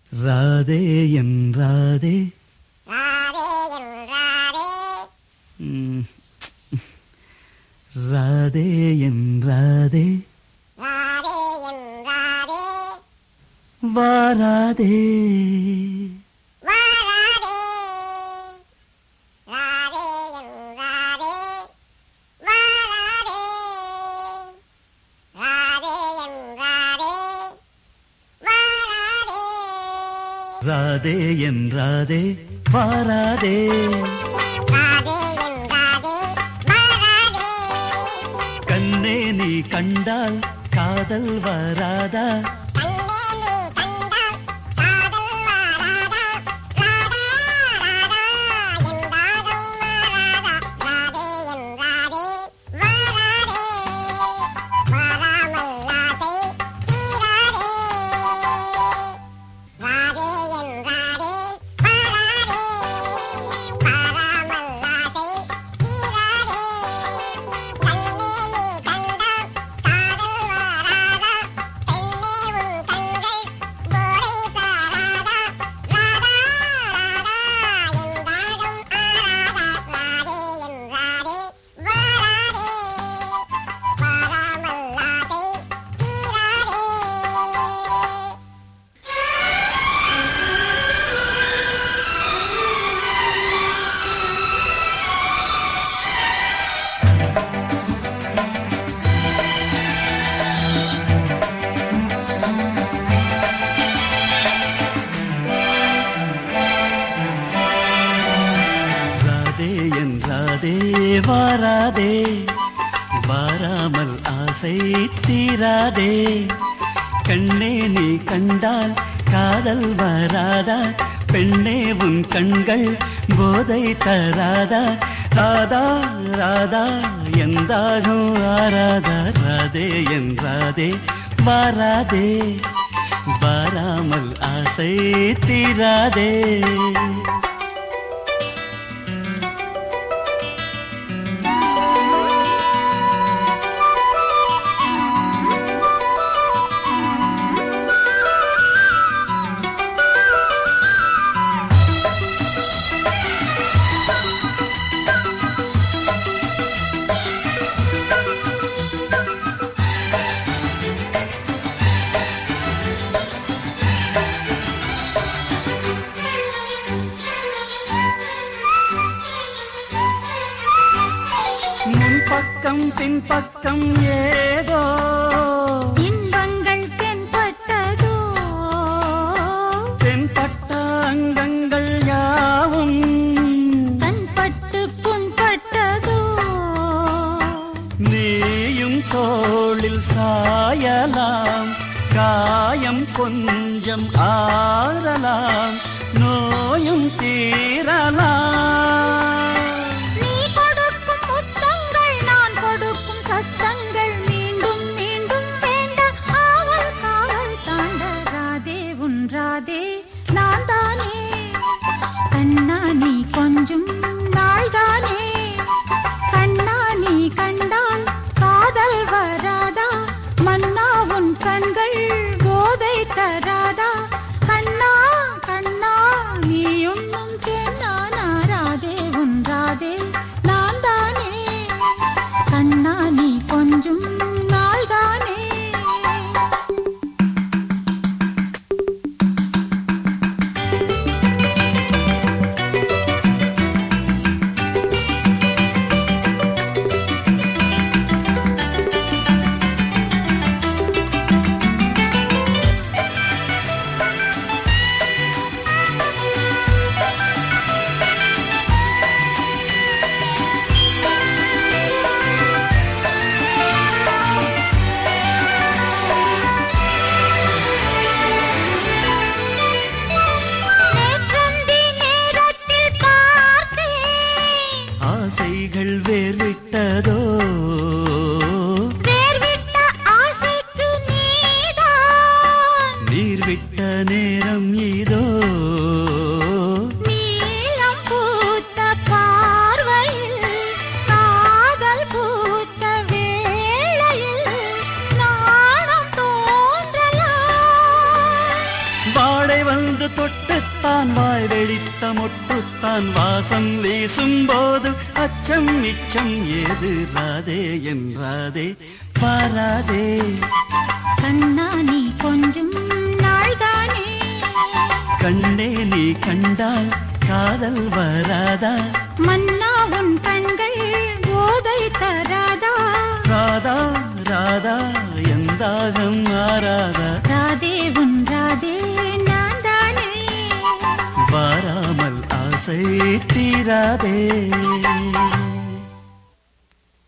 ராதே என் ராதே ராதே என் ராதே ம். ராதே என் ராதே ராதே என் ராதே வாராதே வா ராதே ராதே என் ராதே வா ராதே ராதே என் ராதே வா ராதே ராதே என் ராதே வாராதே ராதே என் ராதே வா ராதே கண்ணே நீ கண்டால் காதல் வராதா கண்ணே நீ கண்டால் காதல் வாராதா ராதா ராதா என் ராகம் வாராதா ராதே என் ராதே வாராதே வாராமல் ஆசை தீராதே ராதே என் ராதே வாராதே வாராமல் ஆசை தீராதே கண்ணே நீ கண்டால் காதல் வாராதா பெண்ணே உன் கண்கள் போதை தாராதா ராதா ராதா என் தாகம் ஆராதா ராதே என் ராதே வாராதே வாராமல் ஆசை தீராதே ராதே என் ராதே வாராதே வாராமல் ஆசை தீராதே கண்ணே நீ கண்டால் காதல் வராதா பெண்ணே உன் கண்கள் போதை தராதா ராதா ராதா எந்தாகும் ஆராதா ராதே என் ராதே வாராதே வாராமல் ஆசை தீராதே முன்பக்கம் பின்பக்கம் ஏதோ இன்பங்கள் தென்பட்டதோ தென்பட்ட அங்கங்கள் யாவும் கண்பட்டு புண்பட்டதோ நீயும் தோளில் சாயலாம் காயம் கொஞ்சம் ஆறலாம் நோயும் தீரலாம் நீ கொடுக்கும் முத்தங்கள் நான் கொடுக்கும் சத்தங்கள் மீண்டும் மீண்டும் வேண்ட ஆவல் காவல் தாண்ட ராதே உன் ராதே நான் தானே கண்ணா நீ கொஞ்சம் நாள்தானே கண்ணா நீ கண்டால் காதல் வராதா மன்னா உன் கண்கள் போதை தராதா கண்ணா கண்ணா நீ உண்ணும் தேனானா ராதே உன் ராதே நான் தானே கண்ணா நீ கொஞ்சம் நாள்தானே நேற்றந்தி நேரத்தில் பார்த்தேன் ஆசைகள் வேர்விட்டதோ வேர்விட்ட ஆசைக்கு நீதான் நீர் விட்ட நேரம் இதோ நீலம் பூத்த பார்வையில் காதல் பூத்த வேளையில் நாணம் தோன்றலாம் வா வாடை வந்து தொட்டுத்தான் வாய் வெடித்த மொட்டுத்தான் வாசம் வீசும் போது அச்சம் மிச்சம் ஏது ராதே என்றாதே பாராதே கண்ணா நீ கொஞ்சம் நாள்தானே கண்ணே நீ கண்டால் காதல் வராதா மன்னா உன் கண்கள் போதை தராதா ராதா ராதா எந்தாகம் மாறாதா ராதே உன் ராதே நான் தானே வாராமல் ஆசை தீராதே